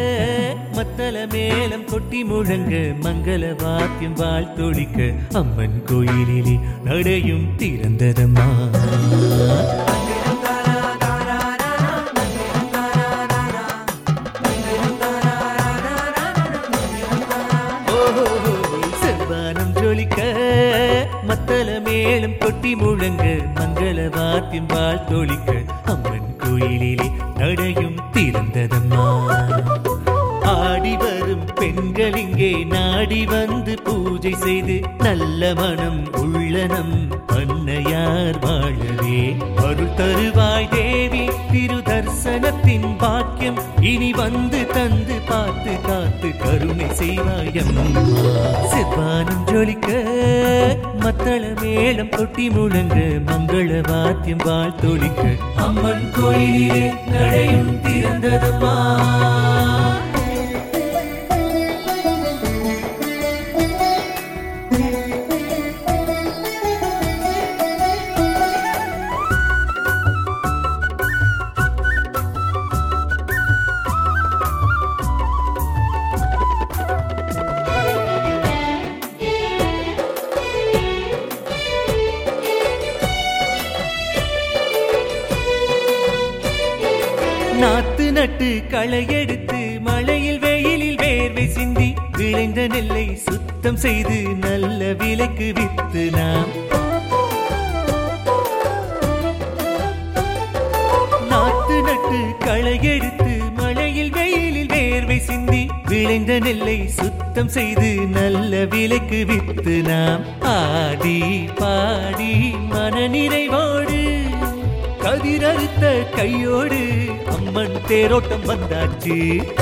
மத்தள மேளம் கொட்டி முழங்க மங்கள வாத்தியம் வாழ்த்தொழிக்க அம்மன் கோயிலிலே நடையும் திறந்ததம்மா ஓஹோ, செவ்வானம் ஜொலிக்க மத்தள மேளம் கொட்டி முழங்க மங்கள வாத்தியம் வாழ்த்தொழிக்க அம்மன் கோயிலிலே நடையும் திறந்ததம்மா ஆடி வரும் பெண்கள் இங்கே நாடி வந்து பூஜை செய்து நல்ல மனம் உள்ளனம் அன்னையார் வாழவே அருள் தருவாய் தேவி திரு தரிசனத்தின் பாக்கியம் இனி வந்து தந்து பார்த்து காத்து கருணை செய்வாயம் செவ்வானம் ஜொலிக்க மத்தள மேளம் கொட்டி முழங்க மங்கள வாத்தியம் வாழ்த்தொழிக்க அம்மன் கோயிலே நடையும் திறந்ததம்மா நாத்து நட்டு களை எடுத்து மழையில் வெயிலில் வேர்வை சிந்தி விளைந்த நெல்லை சுத்தம் செய்து நல்ல விலைக்கு வித்து நாம் நாத்து நட்டு களை எடுத்து மழையில் வெயிலில் வேர்வை சிந்தி விளைந்த நெல்லை சுத்தம் செய்து நல்ல விலைக்கு வித்து நாம் ஆடி பாடி மனநிறைவோடு கதிரறுத்த கையோடு அம்மன் தேரோட்டம் வந்தாச்சு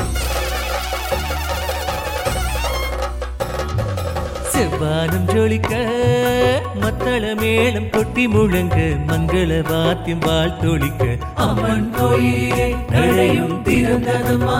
செவ்வானம் ஜொலிக்க மத்தள மேளம் கொட்டி முழங்க மங்கள வாத்தியம் வாழ்த்தொழிக்க அம்மன் கோயிலே நடையும் திறந்ததுமா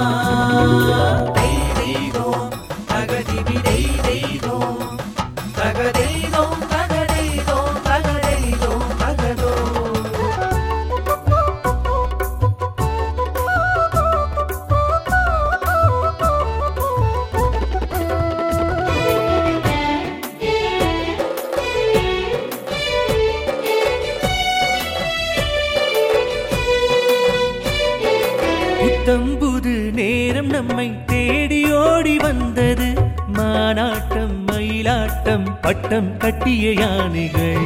புத்தம்புது நேரம் நம்மை தேடி ஓடி வந்தது மானாட்டம் மயிலாட்டம் பட்டம் கட்டிய யானைகள்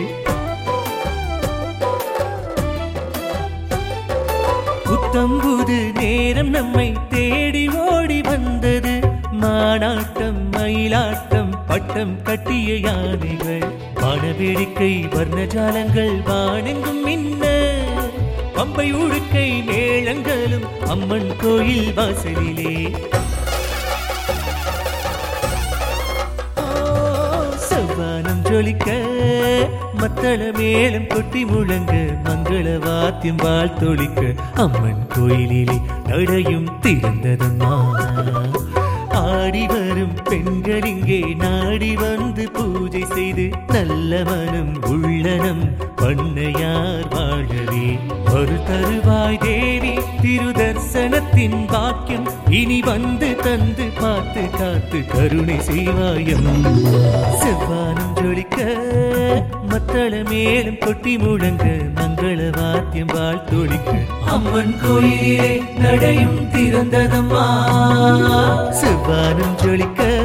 புத்தம்புது நேரம் நம்மை தேடி ஓடி வந்தது மானாட்டம் மயிலாட்டம் பட்டம் கட்டிய யானைகள் வானவேடிக்கை வர்ணஜாலங்கள் வானெங்கும் மின்ன பம்பை உடுக்கை மேளங்களும் அம்மன் கோயில் வாசலிலே ஓ, செவ்வானம் ஜொலிக்க மத்தள மேளம் கொட்டி முழங்க மங்கள வாத்தியம் வாழ்த்தொழிக்க அம்மன் கோயிலிலே நடையும் திறந்ததம்மா ஆடி வரும் பெண்கள் இங்கே நாடி வந்து பூஜை செய்து நல்ல மனம் உள்ளனம் பண்ணையார் வாழவே ஒரு தருவாய் தேவி திரு தரிசனத்தின் பாக்கியம் இனி வந்து தந்து பார்த்து காத்து கருணை செய்வாயம் செவ்வானம் ஜொலிக்க மத்தள மேலும் கொட்டி முழங்க மங்கள வாத்தியம் வாழ்த்தொழிக்க அம்மன் கோயிலே நடையும் திறந்ததம்மா செவ்வானம் ஜொலிக்க